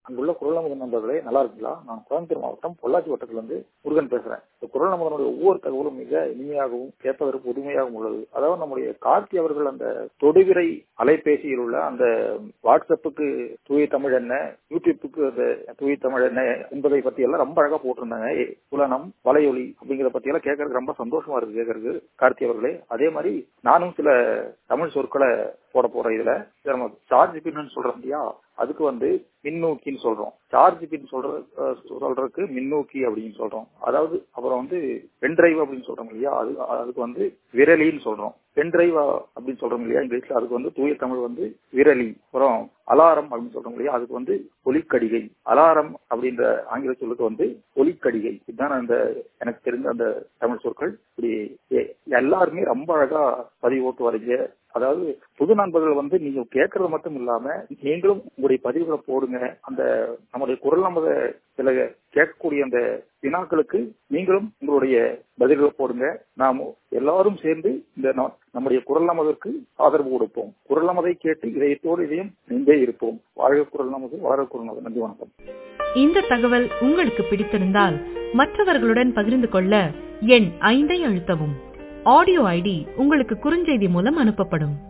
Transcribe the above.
அங்குள்ள குரல் நமது நண்பர்களே நல்லா இருக்குங்களா நான் கோயம்புத்தூர் மாவட்டம் பொள்ளாச்சி வட்டத்திலிருந்து முருகன் பேசுறேன் இந்த குரல் நமதனுடைய ஒவ்வொரு தகவலும் மிக இனிமையாகவும் கேட்பதற்கு புதுமையாகவும் உள்ளது அதாவது நம்முடைய கார்த்தி அவர்கள் அந்த தொடுவிரை அலைபேசியில் உள்ள அந்த வாட்ஸ்அப்புக்கு தூய தமிழ் என்ன யூடியூப்புக்கு அந்த தூய தமிழ் என்ன என்பதை பத்தி எல்லாம் ரொம்ப அழகா போட்டிருந்தாங்க ஏ, புலனம் வலையொலி அப்படிங்கிறத பத்தி எல்லாம் கேட்கறதுக்கு ரொம்ப சந்தோஷமா இருக்கு கேட்கறதுக்கு கார்த்தி அவர்களே அதே மாதிரி நானும் சில தமிழ் சொற்களை போட போறேன் இதுல இதை நம்ம சார்ஜ் பின்னு சொல்றோம் இல்லையா அதுக்கு வந்து மின்னூக்கின்னு சொல்றோம் சார்ஜ் பின் சொல்ற அஹ், சொல்றதுக்கு மின்னூக்கி அப்படின்னு சொல்றோம் அதாவது அப்புறம் வந்து பென்டிரைவ் அப்படின்னு சொல்றோம் இல்லையா அது அதுக்கு வந்து விரலின்னு சொல்றோம் பென்டிரைவ் அப்படின்னு சொல்றோம் இல்லையா இங்கிலீஷ்ல அதுக்கு வந்து தூய தமிழ் வந்து விரலி அப்புறம் அலாரம் அப்படின்னு சொல்றோம் இல்லையா அதுக்கு வந்து ஒலிக்கடிகை அலாரம் அப்படின்ற ஆங்கில சொல்லுக்கு வந்து ஒலிக்கடிகை இதுதான் அந்த எனக்கு தெரிந்த அந்த தமிழ் சொற்கள் இப்படி எ- எல்லாருமே ரொம்ப அழகா பதிவு ஓட்டு வரீங்க அதாவது புது நண்பர்கள் வந்து நீங்க கேட்கறது மட்டும் இல்லாம நீங்களும் உங்களுடைய பதிவுகளை போடுங்க அந்த நம்முடைய குரல் நமத சில கேட்கக்கூடிய அந்த வினாக்களுக்கு நீங்களும் உங்களுடைய பதில்களை போடுங்க நாம் எல்லாரும் சேர்ந்து இந்த ந- நம்முடைய குரல் நமதற்கு ஆதரவு கொடுப்போம் குரல் நமதை கேட்டு இதயத்தோடு இதயம் நின்றே இருப்போம் வாழ்க குரல் நமது வாழ்க குரல் நமது நன்றி வணக்கம் இந்த தகவல் உங்களுக்கு பிடித்திருந்தால் மற்றவர்களுடன் பகிர்ந்து கொள்ள எண் ஐந்தை அழுத்தவும் ஆடியோ ஐடி உங்களுக்கு குறுஞ்செய்தி மூலம் அனுப்பப்படும்